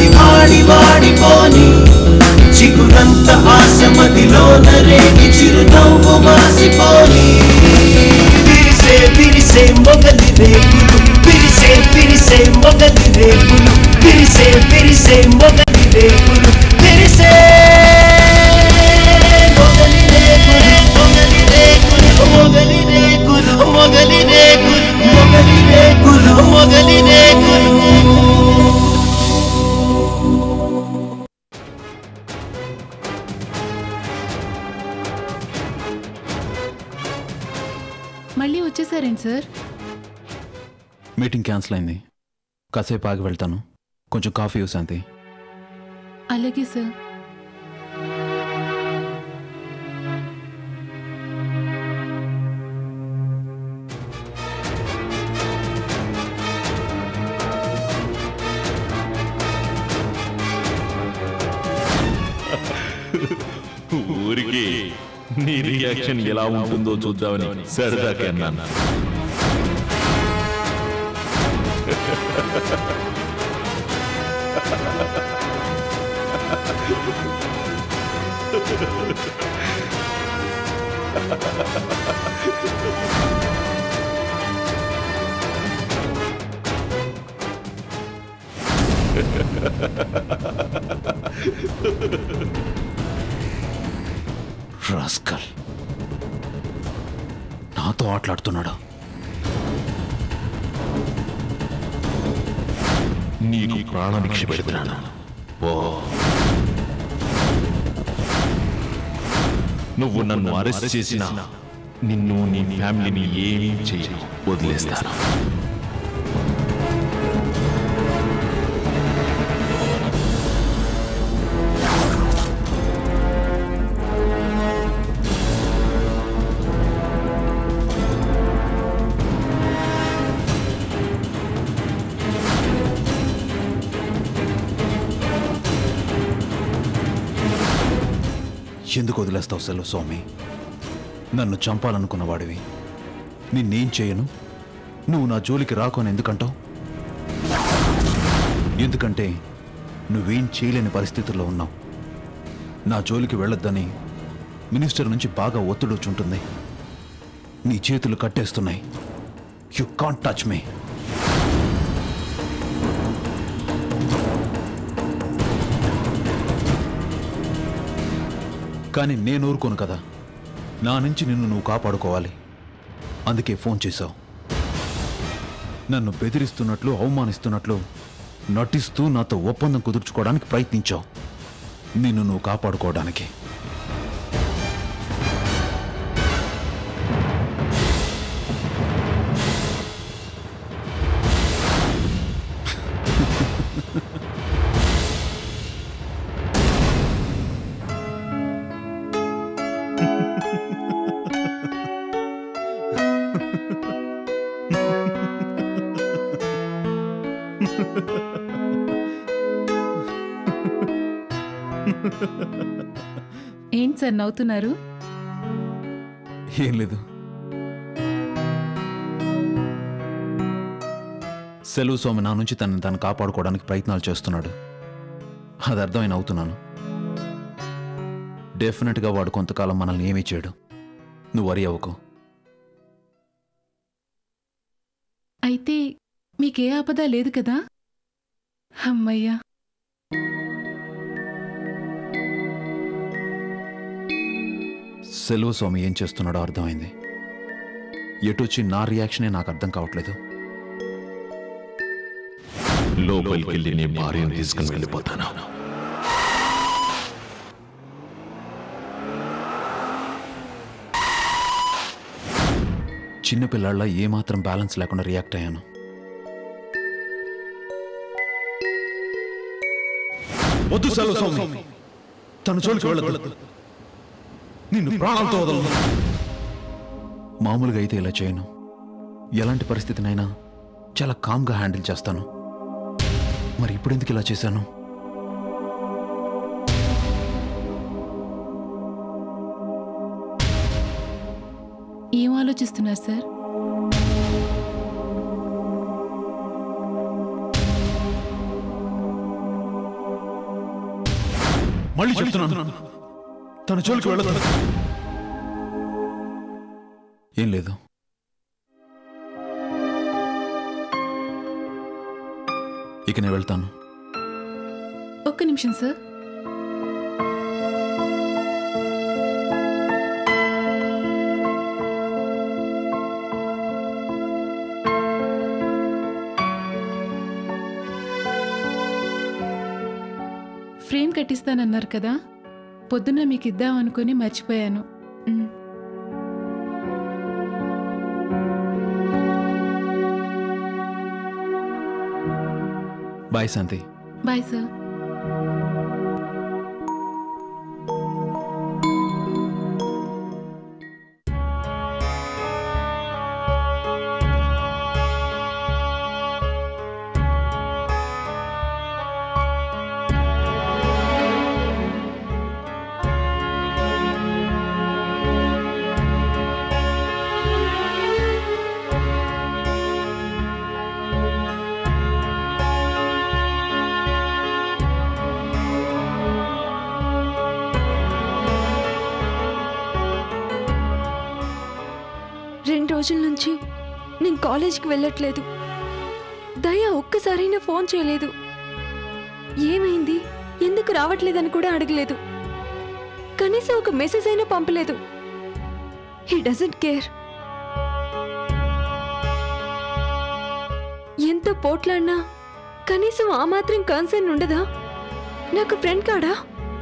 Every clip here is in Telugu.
కలిసి వాడి వాడిపోని చిగురంత ఆశ మదిలోన రేగి చిరునవ్వు మాసిపోని విరిసే విరిసే మొగలి రేకులు విరిసే విరిసే మొగలి రేకులు విరిసే విరిసే మొగలి రేకులు విరిసే మొగలి రేకులు మొగలి రేకులు మొగలి రేకులు మొగలి రేకులు మొగలి రేకులు మొగలి రేకులు మళ్ళీ వచ్చేసారేంటి సార్ మీటింగ్ క్యాన్సిల్ అయింది కాసేపు ఆగి వెళ్తాను కొంచెం కాఫీ శాంతి అలాగే సార్ ఊరికి నీ రియాక్షన్ ఎలా ఉంటుందో చూద్దామని సరదాకి అన్నాను రాస్కల్ నాతో ఆటలాడుతున్నాడు నీకు ప్రాణభిక్ష పెడుతున్నాను ఓ నువ్వు నన్ను అరెస్ట్ చేసిన నిన్ను నీ ఫ్యామిలీని ఏమీ చేయ వదిలేస్తాను ఎందుకు వదిలేస్తావు సెలవు స్వామి నన్ను చంపాలనుకున్న వాడివి నిన్నేం చేయను నువ్వు నా జోలికి రాకు అని ఎందుకంటావు ఎందుకంటే నువ్వేం చేయలేని పరిస్థితుల్లో ఉన్నావు నా జోలికి వెళ్ళొద్దని మినిస్టర్ నుంచి బాగా ఒత్తిడి వచ్చి ఉంటుంది నీ చేతులు కట్టేస్తున్నాయి యు కాంట్ టచ్ మీ కానీ నేను ఊరుకోను కదా నా నుంచి నిన్ను నువ్వు కాపాడుకోవాలి అందుకే ఫోన్ చేశావు నన్ను బెదిరిస్తున్నట్లు అవమానిస్తున్నట్లు నటిస్తూ నాతో ఒప్పందం కుదుర్చుకోవడానికి ప్రయత్నించావు నిన్ను నువ్వు కాపాడుకోవడానికి ఏంటి సార్ నవ్వుతున్నారు ఏం లేదు సెలవు స్వామి నా నుంచి తనని తను కాపాడుకోవడానికి ప్రయత్నాలు చేస్తున్నాడు అది అర్థమైన అవుతున్నాను డెఫినెట్గా వాడు కొంతకాలం మనల్ని ఏమీ చేయడు నువ్వు వరి అవ్వకు అయితే మీకే ఆపద లేదు కదా అమ్మయ్యా సెలవు స్వామి ఏం చేస్తున్నాడో అర్థమైంది ఎటొచ్చి నా రియాక్షనే నాకు అర్థం కావట్లేదు లోపలికి వెళ్ళి నీ భార్యను తీసుకుని వెళ్ళిపోతాను చిన్నపిల్లాళ్ళ ఏమాత్రం బ్యాలెన్స్ లేకుండా రియాక్ట్ అయ్యాను వద్దు సెలవు స్వామి తన చోలికి వెళ్ళదు నిన్ను ప్రాణంతో వదలను మామూలుగా అయితే ఇలా చేయను ఎలాంటి పరిస్థితినైనా చాలా కామ్గా హ్యాండిల్ చేస్తాను మరి ఇప్పుడు ఎందుకు ఇలా చేశాను ఏం ఆలోచిస్తున్నారు సార్ మళ్ళీ చెప్తున్నాను తన జోలికి వెళ్ళదు ఏం లేదు ఇక నేను వెళ్తాను ఒక్క నిమిషం సార్ ఫ్రేమ్ కట్టిస్తానన్నారు కదా పొద్దున్న మీకు ఇద్దాం అనుకుని మర్చిపోయాను um. Bye Shanti bye sir రెండు రోజుల నుంచి నేను కాలేజీకి వెళ్ళట్లేదు దయ ఒక్కసారైనా ఫోన్ చేయలేదు ఏమైంది ఎందుకు రావట్లేదని కూడా అడగలేదు కనీసం ఒక మెసేజ్ అయినా పంపలేదు హీ డజంట్ కేర్ ఎంత పోట్లాడినా కనీసం ఆ మాత్రం కన్సర్న్ ఉండదా నాకు ఫ్రెండ్ కాడా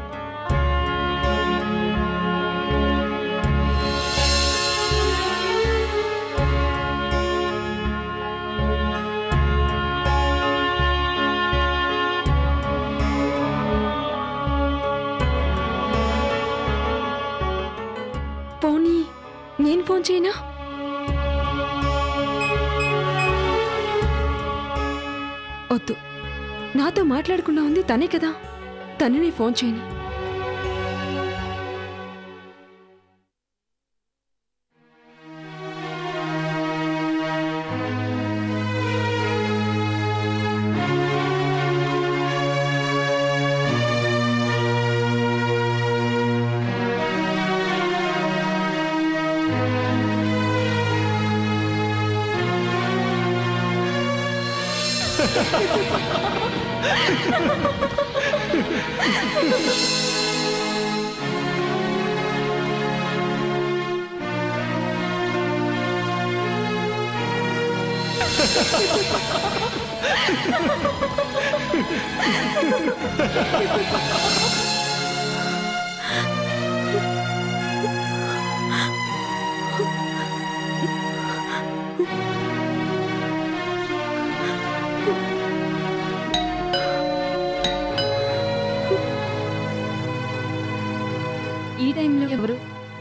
పోనీ నేను ఫోన్ చేయనా వద్దు నాతో మాట్లాడకుండా ఉంది తనే కదా తననే ఫోన్ చేయని ఈ టైంలో ఎవరు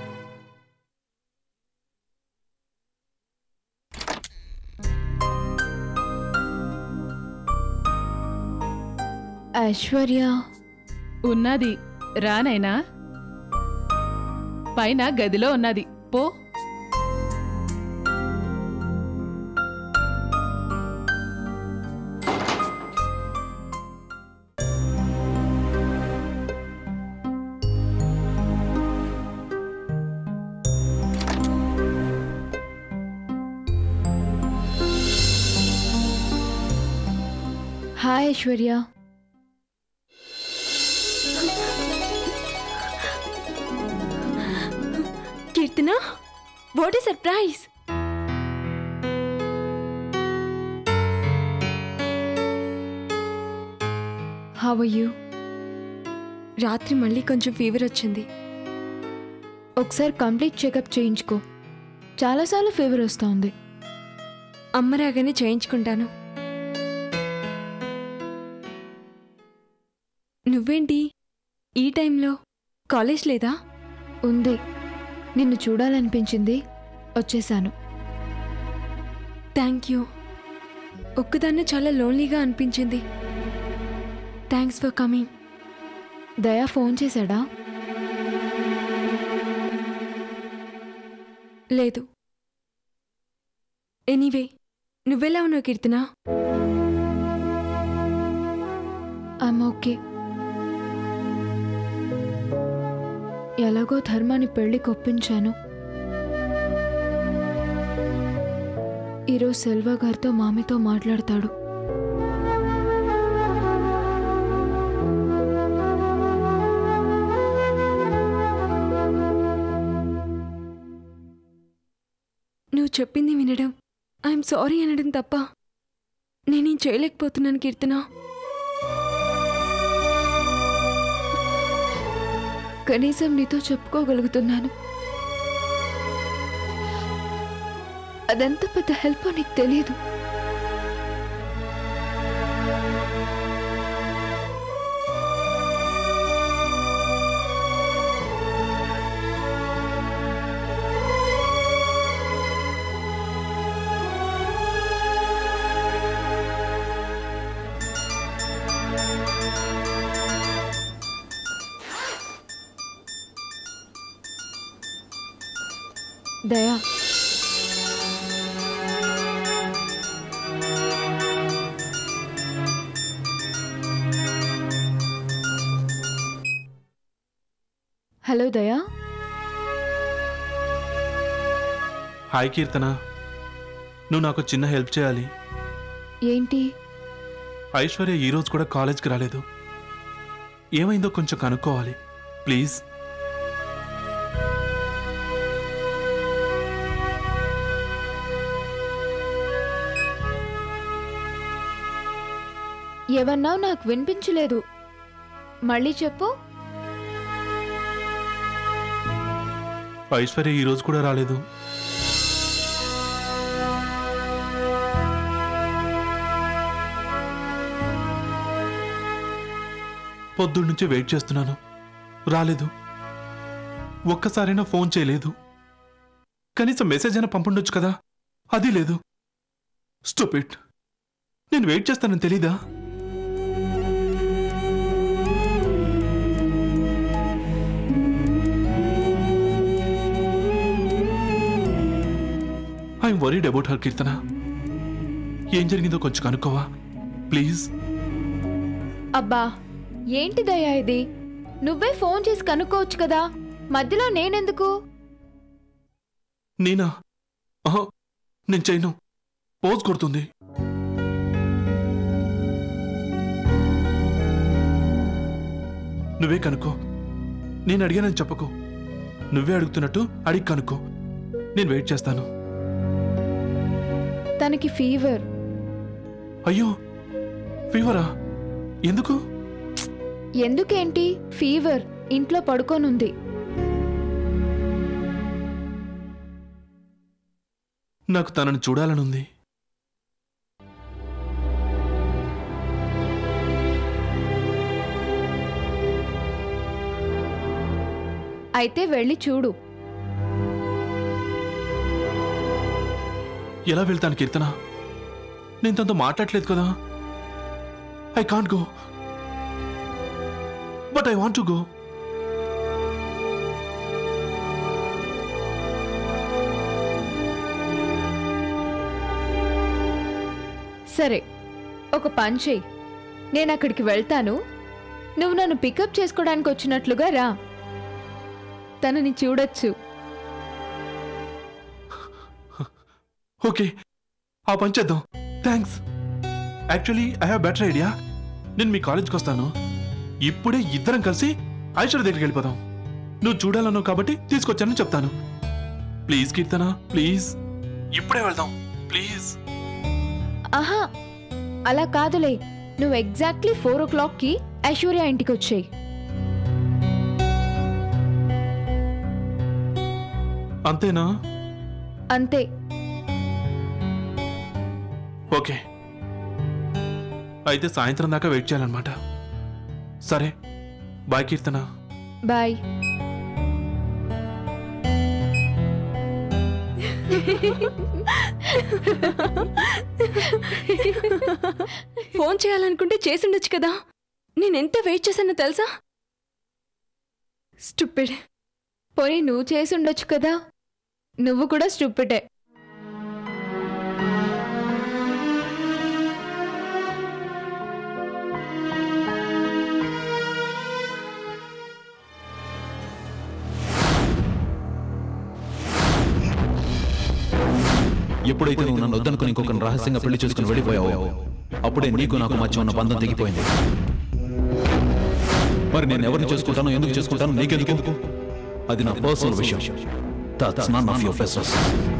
ఐశ్వర్య ఉన్నది రానైనా పైన గదిలో ఉన్నది పో హాయ్ ఐశ్వర్య కీర్తన వాట్ ఈ సర్ప్రైజ్ హౌ ఆర్ యూ రాత్రి మళ్ళీ కొంచెం ఫీవర్ వచ్చింది ఒకసారి కంప్లీట్ చెకప్ చేయించుకో చాలాసార్లు ఫీవర్ వస్తూ ఉంది అమ్మ రాగానే చేయించుకుంటాను నువ్వేంటి ఈ టైంలో కాలేజ్ లేదా ఉంది నిన్ను చూడాలనిపించింది వచ్చేసాను థ్యాంక్ యూ ఒక్కదాన్నే చాలా లోన్లీగా అనిపించింది thanks for coming Daya phone చేశాడా లేదు ఎనీవే నువ్వెలా ఉన్నావు కీర్తన ఐమ్ ఓకే ఎలాగో ధర్మాన్ని పెళ్లికి ఒప్పించాను ఈరోజు సెల్వా గారితో మామితో మాట్లాడతాడు నువ్వు చెప్పింది వినడం ఐఎమ్ సారీ అనడం తప్ప నేనేం చేయలేకపోతున్నాను కీర్తన కనీసం నీతో చెప్పుకోగలుగుతున్నాను అదంత పెద్ద హెల్ప్ నీకు తెలియదు దయా హలో దయా హాయ్ కీర్తన నువ్వు నాకు చిన్న హెల్ప్ చేయాలి ఏంటి ఐశ్వర్య ఈ రోజు కూడా కాలేజ్కి రాలేదు ఏమైందో కొంచెం కనుక్కోవాలి ప్లీజ్ ఏమన్నావు నాకు వినిపించలేదు మళ్ళీ చెప్పు ఐశ్వర్య ఈ రోజు కూడా రాలేదు పొద్దున్న నుంచి వెయిట్ చేస్తున్నాను రాలేదు ఒక్కసారైనా ఫోన్ చేయలేదు కనీసం మెసేజ్ అయినా పంపుండొచ్చు కదా అది లేదు స్టూపిడ్ నేను వెయిట్ చేస్తానని తెలీదా I'm worried about her Keerthana ఏం జరిగిందో కొంచెం కనుక్కోవా ప్లీజ్ అబ్బా ఏంటి దయా ఇది నువ్వే ఫోన్ చేసి కనుక్కోవచ్చు కదా మధ్యలో నేనెందుకు నేనా ఆహా, నేను చేయను పోజ్ కొడుతుంది నువ్వే కనుక్కో నేను అడిగానని చెప్పకు నువ్వే అడుగుతున్నట్టు అడిగి కనుక్కో నేను వెయిట్ చేస్తాను తనకి ఫీవర్ అయ్యో ఫీవరా ఎందుకు ఎందుకేంటి ఫీవర్ ఇంట్లో పడుకోనుంది నాకు తనని చూడాలనుంది అయితే వెళ్ళి చూడు ఎలా వెళ్తాను కీర్తన నేను తనతో మాట్లాడలేదు కదా I can't go but I want to go సరే ఒక పని చెయ్యి నేను అక్కడికి వెళ్తాను నువ్వు నన్ను పికప్ చేసుకోవడానికి వచ్చినట్లుగా రా తనని చూడొచ్చు ఓకే ఆ పని చేద్దాం thanks actually I have better idea నేను మీ కాలేజ్కి వస్తాను ఇప్పుడే ఇద్దరం కలిసి ఐశ్వర్య దగ్గరికి వెళ్ళిపోదాం నువ్వు చూడాలన్నావు కాబట్టి తీసుకొచ్చానని చెప్తాను ప్లీజ్ కీర్తన ప్లీజ్ ఇప్పుడే వెళ్దాం ప్లీజ్ ఆహా అలా కాదులే నువ్వు ఎగ్జాక్ట్లీ ఫోర్ ఓ క్లాక్కి ఐశ్వర్య ఇంటికి వచ్చేయి అంతేనా అంతే ఓకే అయితే సాయంత్రం దాకా వెయిట్ చేయాలన్నమాట సరే బాయ్ కీర్తన బాయ్ ఫోన్ చేయాలనుకుంటే చేసుండొచ్చు కదా నేనెంత వెయిట్ చేశానో తెలుసా స్టూపిడ్ పోనీ నువ్వు చేసి ఉండొచ్చు కదా నువ్వు కూడా స్టూపిడే ఎప్పుడైతే నువ్వు నన్ను వద్దనుకుని ఇంకొకరిని రహస్యంగా పెళ్లి చేసుకుని వెళ్ళిపోయావో అప్పుడే నీకు నాకు మధ్య ఉన్న బంధం తెగిపోయింది మరి నేను ఎవరిని చేసుకుంటానో ఎందుకు చేసుకుంటానో నీకెందుకు అది నా పర్సనల్ విషయం that's none of your business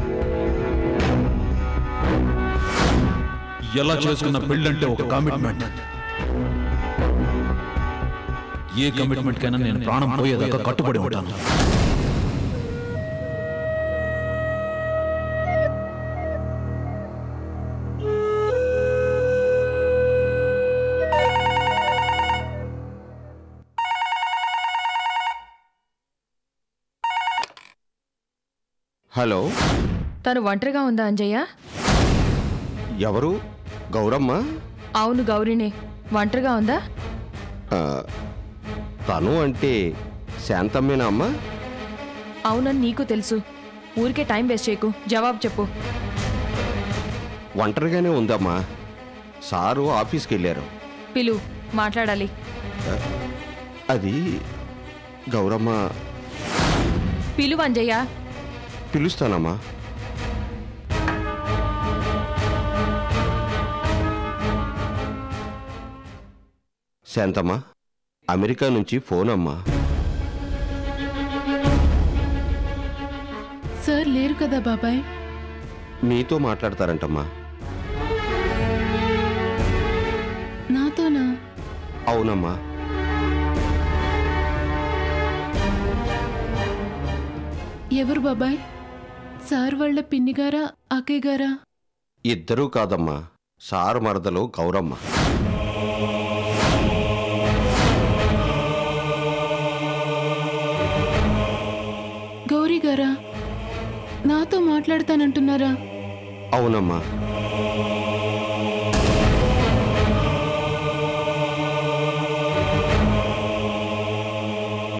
ఎలా చేసుకున్న పెళ్ళంటే ఒక కమిట్మెంట్ ఏ కమిట్మెంట్ కైనా నేను ప్రాణం పోయేదాకా కట్టుబడి ఉంటాను హలో తను ఒంటరిగా ఉందా అంజయ్య ఎవరు గౌరమ్మ అవును గౌరీనే ఒంటరిగా ఉందా ఆ, తను అంటే శాంతమ్మేనా అమ్మా అవునని నీకు తెలుసు ఊరికే టైం వేస్ట్ చేయకు జవాబు చెప్పు ఒంటరిగానే ఉందమ్మా సారు ఆఫీస్కి వెళ్ళారు పిలు మాట్లాడాలి అది గౌరమ్మ పిలువు అంజయ్య పిలుస్తానమ్మా శాంతమ్మ అమెరికా నుంచి ఫోన్ అమ్మా సార్ లేరు కదా బాబాయ్ మీతో మాట్లాడతారంటమ్మా నాతోనా అవునమ్మా ఎవరు బాబాయ్ సార్ వాళ్ళ పిన్ని గారా అక్కయ్య గారా ఇద్దరూ కాదమ్మా సారు మరదలు గౌరమ్మ గౌరీ గారా నాతో మాట్లాడతానంటున్నారా అవునమ్మా